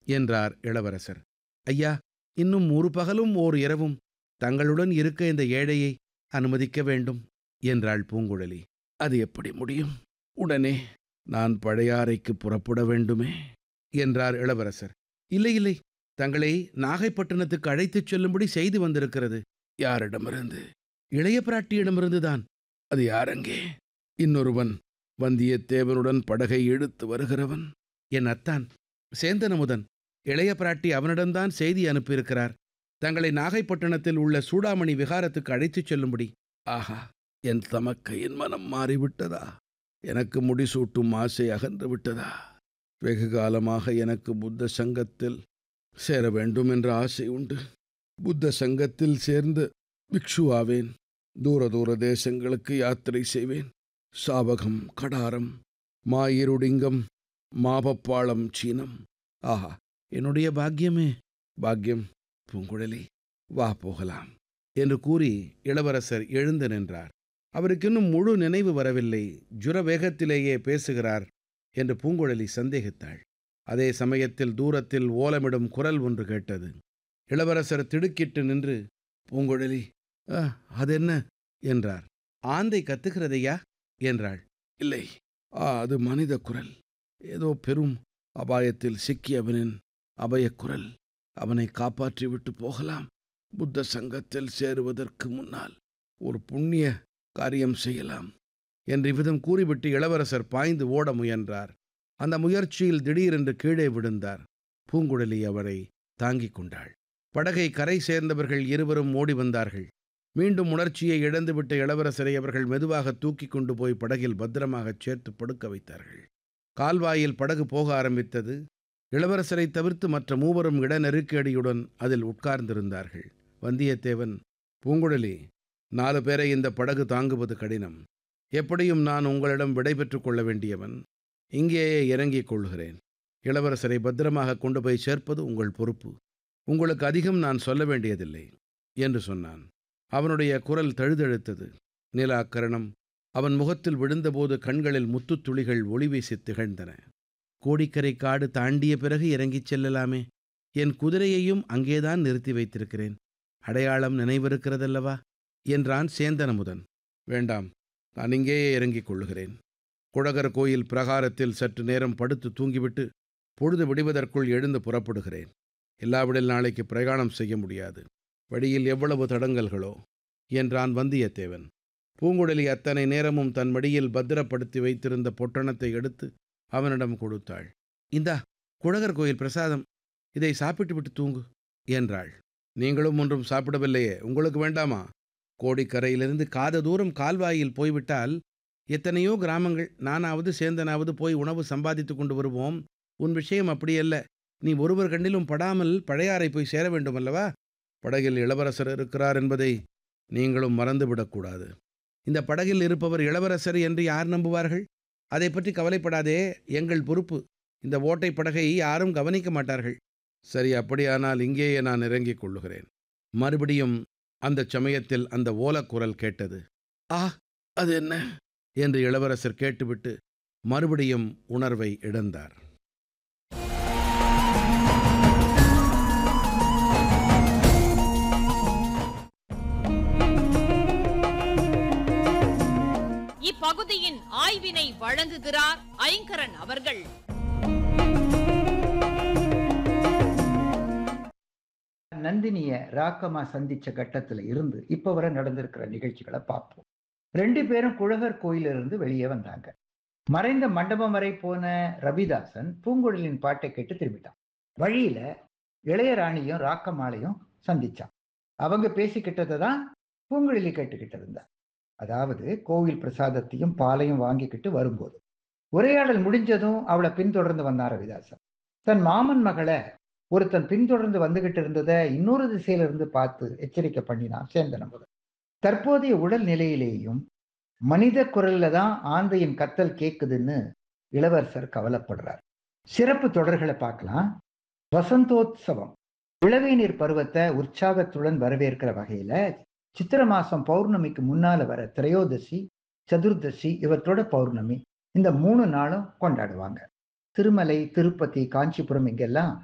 என்றார் இளவரசர் ஐயா இன்னும் ஒரு பகலும் ஓர் இரவும் தங்களுடன் இருக்க இந்த ஏழையை அனுமதிக்க வேண்டும் என்றாள் பூங்குழலி அது எப்படி முடியும் உடனே நான் பழையாறைக்கு புறப்பட வேண்டுமே என்றார் இளவரசர் இல்லை இல்லை தங்களை நாகைப்பட்டினத்துக்கு அழைத்துச் செல்லும்படி செய்தி வந்திருக்கிறது யாரிடமிருந்து இளைய பிராட்டியிடமிருந்துதான் அது யாரங்கே இன்னொருவன் வந்தியத்தேவனுடன் படகை இழுத்து வருகிறவன் என் அத்தான் சேந்தனமுதன் இளைய பிராட்டி அவனிடம்தான் செய்தி அனுப்பியிருக்கிறார் தங்களை நாகைப்பட்டினத்தில் உள்ள சூடாமணி விகாரத்துக்கு அழைத்துச் செல்லும்படி ஆஹா என் தமக்கையின் மனம் மாறிவிட்டதா எனக்கு முடிசூட்டும் ஆசை அகன்று விட்டதா வெகு காலமாக எனக்கு புத்த சங்கத்தில் சேர வேண்டும் என்ற ஆசை உண்டு புத்த சங்கத்தில் சேர்ந்து பிக்ஷுவாவேன் தூர தூர தேசங்களுக்கு யாத்திரை செய்வேன் சாவகம் கடாரம் மாயிருடிங்கம் மாபப்பாளம் சீனம் ஆஹா என்னுடைய பாக்கியமே பாக்கியம் பூங்குழலி வா போகலாம் என்று கூறி இளவரசர் எழுந்து நின்றார் அவருக்கு இன்னும் முழு நினைவு வரவில்லை ஜுர வேகத்திலேயே பேசுகிறார் என்று பூங்குழலி சந்தேகித்தாள் அதே சமயத்தில் தூரத்தில் ஓலமிடும் குரல் ஒன்று கேட்டது இளவரசர் திடுக்கிட்டு நின்று பூங்குழலி "ஆ, அதென்ன என்றார் ஆந்தை கத்துகிறதையா என்றாள் இல்லை ஆ அது மனித குரல் ஏதோ பெரும் அபாயத்தில் சிக்கியவனின் அபயக்குரல் அவனை காப்பாற்றி விட்டு போகலாம் புத்த சங்கத்தில் சேருவதற்கு முன்னால் ஒரு புண்ணிய காரியம் செய்யலாம் என்று இவ்விதம் கூறிவிட்டு இளவரசர் பாய்ந்து ஓட முயன்றார் அந்த முயற்சியில் திடீரென்று கீழே விழுந்தார் பூங்குழலி அவரை தாங்கிக் கொண்டாள் படகை கரை சேர்ந்தவர்கள் இருவரும் ஓடி வந்தார்கள் மீண்டும் உணர்ச்சியை இழந்துவிட்ட இளவரசரை அவர்கள் மெதுவாக தூக்கி கொண்டு போய் படகில் பத்திரமாகச் சேர்த்து படுக்க வைத்தார்கள் கால்வாயில் படகு போக ஆரம்பித்தது இளவரசரை தவிர்த்து மற்ற மூவரும் இட நெருக்கடியுடன் அதில் உட்கார்ந்திருந்தார்கள் வந்தியத்தேவன் பூங்குழலி நாலு பேரை இந்த படகு தாங்குவது கடினம் எப்படியும் நான் உங்களிடம் விடை பெற்றுக் கொள்ள வேண்டியவன் இங்கேயே இறங்கிக் கொள்கிறேன் இளவரசரை பத்திரமாக கொண்டு போய் சேர்ப்பது உங்கள் பொறுப்பு உங்களுக்கு அதிகம் நான் சொல்ல வேண்டியதில்லை என்று சொன்னான் அவனுடைய குரல் தழுதழுத்தது நிலாக்கரணம் அவன் முகத்தில் விழுந்தபோது கண்களில் முத்துத் துளிகள் ஒளி வீசி திகழ்ந்தன கோடிக்கரை காடு தாண்டிய பிறகு இறங்கிச் செல்லலாமே என் குதிரையையும் அங்கேதான் நிறுத்தி வைத்திருக்கிறேன் அடையாளம் நினைவிருக்கிறதல்லவா என்றான் சேந்தனமுதன் வேண்டாம் நான் இங்கேயே இறங்கிக் கொள்ளுகிறேன் குழகர் கோயில் பிரகாரத்தில் சற்று நேரம் படுத்து தூங்கிவிட்டு பொழுது விடுவதற்குள் எழுந்து புறப்படுகிறேன் இல்லாவிடில் நாளைக்கு பிரயாணம் செய்ய முடியாது வழியில் எவ்வளவு தடங்கல்களோ என்றான் வந்தியத்தேவன் பூங்குழலி அத்தனை நேரமும் தன் மடியில் பத்திரப்படுத்தி வைத்திருந்த பொட்டணத்தை எடுத்து அவனிடம் கொடுத்தாள் இந்தா குழகர் கோயில் பிரசாதம் இதை சாப்பிட்டு விட்டு தூங்கு என்றாள் நீங்களும் ஒன்றும் சாப்பிடவில்லையே உங்களுக்கு வேண்டாமா கோடிக்கரையிலிருந்து காத தூரம் கால்வாயில் போய்விட்டால் எத்தனையோ கிராமங்கள் நானாவது சேந்தனாவது போய் உணவு சம்பாதித்து கொண்டு வருவோம் உன் விஷயம் அப்படியல்ல நீ ஒருவர் கண்ணிலும் படாமல் பழையாறை போய் சேர வேண்டுமல்லவா படகில் இளவரசர் இருக்கிறார் என்பதை நீங்களும் மறந்துவிடக்கூடாது இந்த படகில் இருப்பவர் இளவரசர் என்று யார் நம்புவார்கள் அதை பற்றி கவலைப்படாதே எங்கள் பொறுப்பு இந்த ஓட்டை படகை யாரும் கவனிக்க மாட்டார்கள் சரி அப்படியானால் இங்கேயே நான் இறங்கிக் கொள்ளுகிறேன் மறுபடியும் அந்த சமயத்தில் அந்த ஓலக்குரல் கேட்டது ஆ அது என்ன என்று இளவரசர் கேட்டுவிட்டு மறுபடியும் உணர்வை இழந்தார் இப்பகுதியின் ஆய்வினை வழங்குகிறார் ஐங்கரன் அவர்கள் நந்தினிய ராக்கமா சந்திச்ச கட்டத்துல இருந்து இப்ப வரை நடந்திருக்கிற நிகழ்ச்சிகளை பார்ப்போம் ரெண்டு பேரும் குழகர் கோயிலிருந்து வெளியே வந்தாங்க மறைந்த மண்டபம் வரை போன ரவிதாசன் பூங்குழலின் பாட்டை கேட்டு திரும்பிட்டான் வழியில இளையராணியும் ராக்கமாலையும் சந்திச்சான் அவங்க பேசிக்கிட்டதை தான் பூங்குழலி கேட்டுக்கிட்டு இருந்தா அதாவது கோவில் பிரசாதத்தையும் பாலையும் வாங்கிக்கிட்டு வரும்போது உரையாடல் முடிஞ்சதும் அவளை பின்தொடர்ந்து வந்தான் ரவிதாசன் தன் மாமன் மகளை ஒருத்தன் பின்தொடர்ந்து வந்துகிட்டு இருந்ததை இன்னொரு திசையில இருந்து பார்த்து எச்சரிக்கை பண்ணினான் சேந்தன முதல் தற்போதைய உடல் நிலையிலேயும் மனித குரல்ல தான் ஆந்தையின் கத்தல் கேக்குதுன்னு இளவரசர் கவலைப்படுறார் சிறப்பு தொடர்களை பார்க்கலாம் வசந்தோத்சவம் இளவேநீர் பருவத்தை உற்சாகத்துடன் வரவேற்கிற வகையில சித்திர மாசம் பௌர்ணமிக்கு முன்னால வர திரையோதசி சதுர்தசி இவற்றோட பௌர்ணமி இந்த மூணு நாளும் கொண்டாடுவாங்க திருமலை திருப்பதி காஞ்சிபுரம் இங்கெல்லாம்